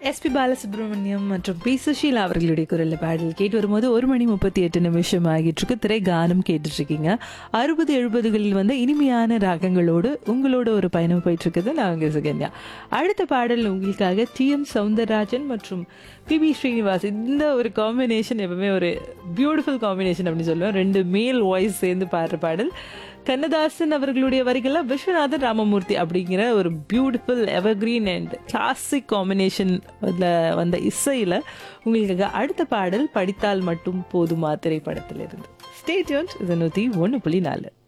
SP Balasubramaniam மற்றும் B Sushila அவர்களுடைய குரல்ல பாடல் கேட்டு வரும்போது ஒரு மணி முப்பத்தி எட்டு நிமிஷம் ஆகிட்டு இருக்கு திரை கானம் கேட்டுட்டு இருக்கீங்க அறுபது எழுபதுகளில் வந்து இனிமையான ராகங்களோடு உங்களோட ஒரு பயணம் போயிட்டு இருக்குது நான் உங்க சுகன்யா அடுத்த பாடல் உங்களுக்காக டி எம் சவுந்தரராஜன் மற்றும் பி பி ஸ்ரீனிவாஸ் இந்த ஒரு காம்பினேஷன் எப்பவுமே ஒரு பியூட்டிஃபுல் காம்பினேஷன் அப்படின்னு சொல்லுவேன் ரெண்டு மேல் வாய்ஸ் சேர்ந்து பாடுற பாடல் கண்ணதாசன் அவர்களுடைய வரிகள்ல விஸ்வநாதன் ராமமூர்த்தி அப்படிங்கிற ஒரு beautiful evergreen and classic combination வந்த இசையில உங்களுக்கு அடுத்த பாடல் படித்தால் மட்டும் போதுமா திரைப்படத்திலிருந்து ஸ்டேட்யூன் இது நூத்தி ஒன்று புள்ளி நாலு